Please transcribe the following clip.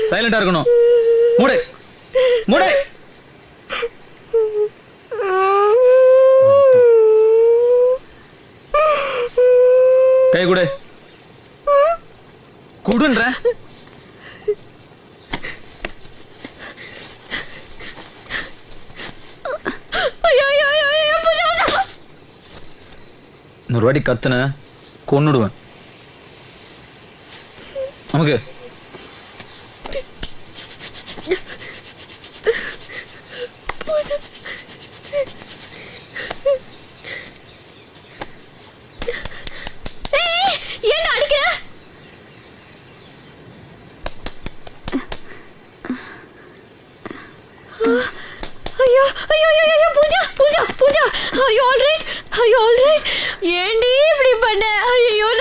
சைலண்டா இருக்கணும் மூடு மூடு கை கொடு குடுன்ற ஐயோ ஐயோ ஐயோ ஐயோ பூஜா பூஜா இன்னொரு வாட்டி கத்துன கொன்னுடுவேன் நமக்கு ஏய், ஏன்டா அடிக்கிற ஐயோ ஐயோ ஐயோ ஐயோ பூஜா பூஜா பூஜா ஐயோ ஆல்ரைட் ஐயோ ஆல்ரைட் ஏண்டி இப்படி பண்ண ஐயோ